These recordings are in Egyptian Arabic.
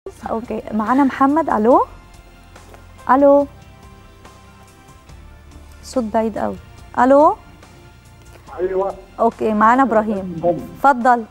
اوكي معانا محمد الو الو صوت بعيد قوي الو ايوه اوكي معانا ابراهيم اتفضل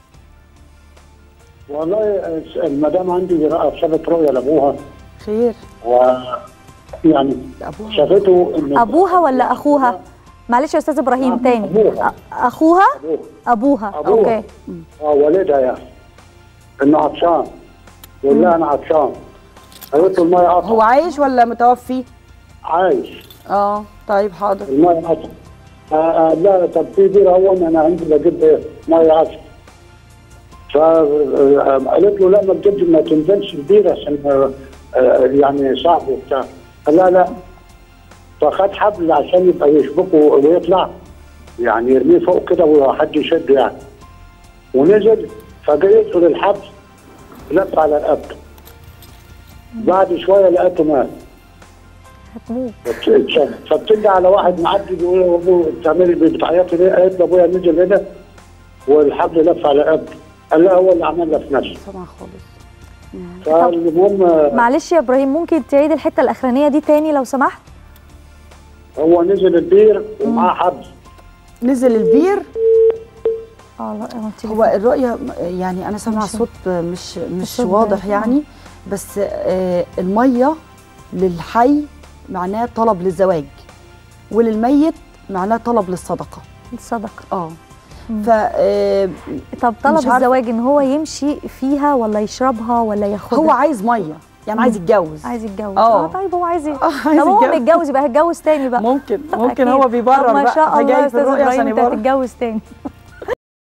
والله المدام عندي شافت رؤيه لابوها خير و يعني ابوها شافته انه ابوها ولا اخوها معلش يا استاذ ابراهيم آه، تاني أبوها. أ- اخوها ابوها ابوها أبوها. اوكي اه والدها يعني انه عطشان يقول لها انا عطشان قالت له الميه هو قطع عايش ولا متوفي؟ عايش اه طيب حاضر الميه قطع فقال لها طب في بير هون انا عندي بجيب إيه؟ ميه عطش فقالت له لا ما تجيبش ما تنزلش البير عشان آه، آه، يعني صعب وبتاع قال لها لا فخد حبل عشان يبقى يشبكه ويطلع يعني يرميه فوق كده وحد يشده يعني ونزل فجاي يدخل الحبل لف على رقبته بعد شويه لقيته مات هتموت اتشد فبتنده على واحد معدي بيقول له ابوه بتعملي إيه؟ بتعيطي ليه؟ قالت له ابويا نزل هنا والحبل لف على رقبته قال لها هو اللي عملها في نفسه سمع خالص فالمهم معلش يا ابراهيم ممكن تعيد الحته الاخرانيه دي تاني لو سمحت هو نزل البير ومعاه حبل نزل البير اه لا هو تيجي هو الرؤية يعني أنا سامعة مش- صوت مش مش الصوت واضح باين. يعني بس آه، المية للحي معناه طلب للزواج وللميت معناه طلب للصدقة الصدقه اه مم. ف آه، طب طلب مش عارفة. الزواج ان هو يمشي فيها ولا يشربها ولا ياخدها هو عايز مية يعني عايز يتجوز عايز يتجوز آه. اه طيب هو عايز ي- اه طب عايز هو يتجوز متجوز يبقى هيتجوز تاني بقى ممكن ممكن أكيد. هو طب بيبرر ما بقى شاء الله فجاي يا في استاذ الرؤية ابراهيم عشان انت يبرر هتتجوز تاني